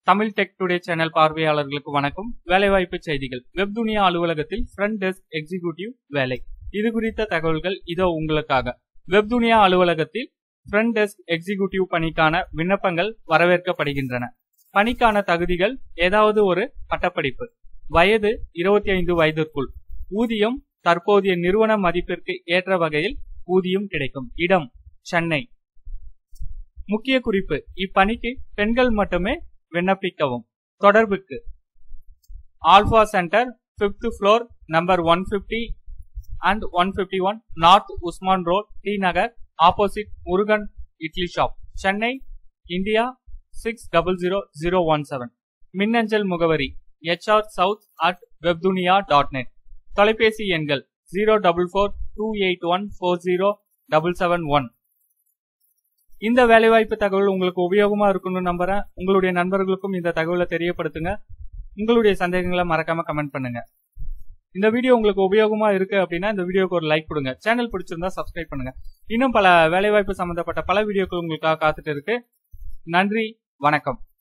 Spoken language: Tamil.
தமிழ் டெக் டுடே சேனல் பார்வையாளர்களுக்கு வணக்கம் வேலைவாய்ப்பு செய்திகள் வெப்துனியா அலுவலகத்தில் ஃப்ரண்ட் டெஸ்க் எக்ஸிகியூட்டிவ் வேலை இது குறித்த தகவல்கள் இதோ உங்களுக்காக வெப்துனியா அலுவலகத்தில் ஃப்ரண்ட் டெஸ்க் எக்ஸிகியூட்டிவ் பணிக்கான விண்ணப்பங்கள் வரவேற்கப்படுகின்றன பணிக்கான தகுதிகள் ஏதாவது ஒரு பட்டப்படிப்பு வயது இருபத்தி ஐந்து வயதிற்குள் ஊதியம் தற்போதைய நிறுவன மதிப்பிற்கு ஏற்ற வகையில் ஊதியம் கிடைக்கும் இடம் சென்னை முக்கிய குறிப்பு இப்பணிக்கு பெண்கள் மட்டுமே விண்ணப்பிக்கவும் தொடர்புக்கு Alpha Centre fifth floor number one fifty and one fifty one north Usman road T Nagar opposite Murugan idli shop Chennai India six double zero zero one seven மின்னஞ்சல் முகவரி HR south at Webdunia dot net தொலைபேசி எண்கள் zero double four two eight one four zero double seven one இந்த வேலைவாய்ப்பு தகவல் உங்களுக்கு உபயோகமா இருக்கும்னு நம்புறேன் உங்களுடைய நண்பர்களுக்கும் இந்த தகவலை தெரியப்படுத்துங்க உங்களுடைய சந்தேகங்களை மறக்காம கமெண்ட் பண்ணுங்க இந்த வீடியோ உங்களுக்கு உபயோகமா இருக்கு அப்படின்னா இந்த வீடியோக்கு ஒரு லைக் கொடுங்க சேனல் பிடிச்சிருந்தா சப்ஸ்கிரைப் பண்ணுங்க இன்னும் பல வேலைவாய்ப்பு சம்பந்தப்பட்ட பல வீடியோக்கள் உங்களுக்காக காத்துட்டு இருக்கு நன்றி வணக்கம்